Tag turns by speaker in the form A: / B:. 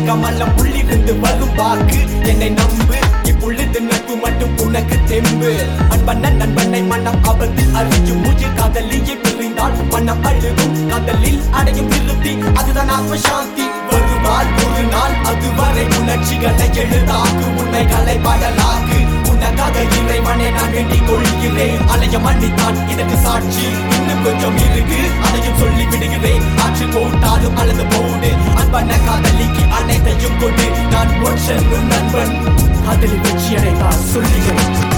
A: கமலம் உள்ளிருந்து வரும் வாக்கு என்னை நம்பு இப்பொழுது நட்பு மட்டும் உனக்கு தெம்பு அன்பண்ண நண்பனை மனம் ஆபத்தில் அறியும் மூச்சு காதலியை பிரிந்தால் மனம் அழுகும் காதலில் அடையும் திருப்தி அதுதான் ஆத்ம சாந்தி வருவாள் ஒரு நாள் அதுவரை உணர்ச்சிகளை எழுதாக்கு உண்மைகளை பாடலாக்கு உனக்காக இறைவனை நான் வேண்டிக் கொள்கிறேன் அலைய மன்னித்தான் இதற்கு சாட்சி இன்னும் கொஞ்சம் இருக்கு அதையும் சொல்லி விடுகிறேன் ஆற்று போட்டாலும் அல்லது போடு அன்பன காதலிக்கு அனைத்தையும் கொண்டு நான் ஒற்றன் நண்பன் காதலி வெற்றி அடைந்தால் சொல்லுகிறேன்